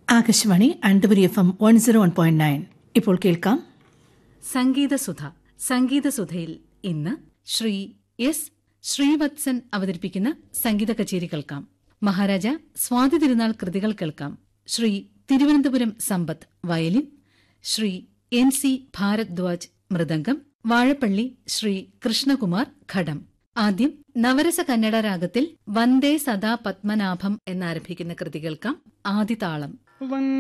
Akashvani Ananthapuri F M one zero one point nine ഇപ്പോൾ കേൾക്കാം സംഗീതസുധ സംഗീതസുധയിൽ ഇന്ന് ശ്രീ എസ് ശ്രീവത്സൻ അവതരിപ്പിക്കുന്ന സംഗീത കച്ചേരി കേൾക്കാം മഹാരാജ സ്വാതി തിരുനാൾ കൃതികൾ കേൾക്കാം Sri Thiruvananthapuram Sampath violin Sri N C Bharadwaj mridangam Vazhappally Sri Krishnakumar ghatam ആദ്യം നവരസ കന്നഡ രാഗത്തിൽ വന്ദേ സദാ പത്മനാഭം എന്നാരംഭിക്കുന്ന കൃതി കേൾക്കാം ആദിതാളം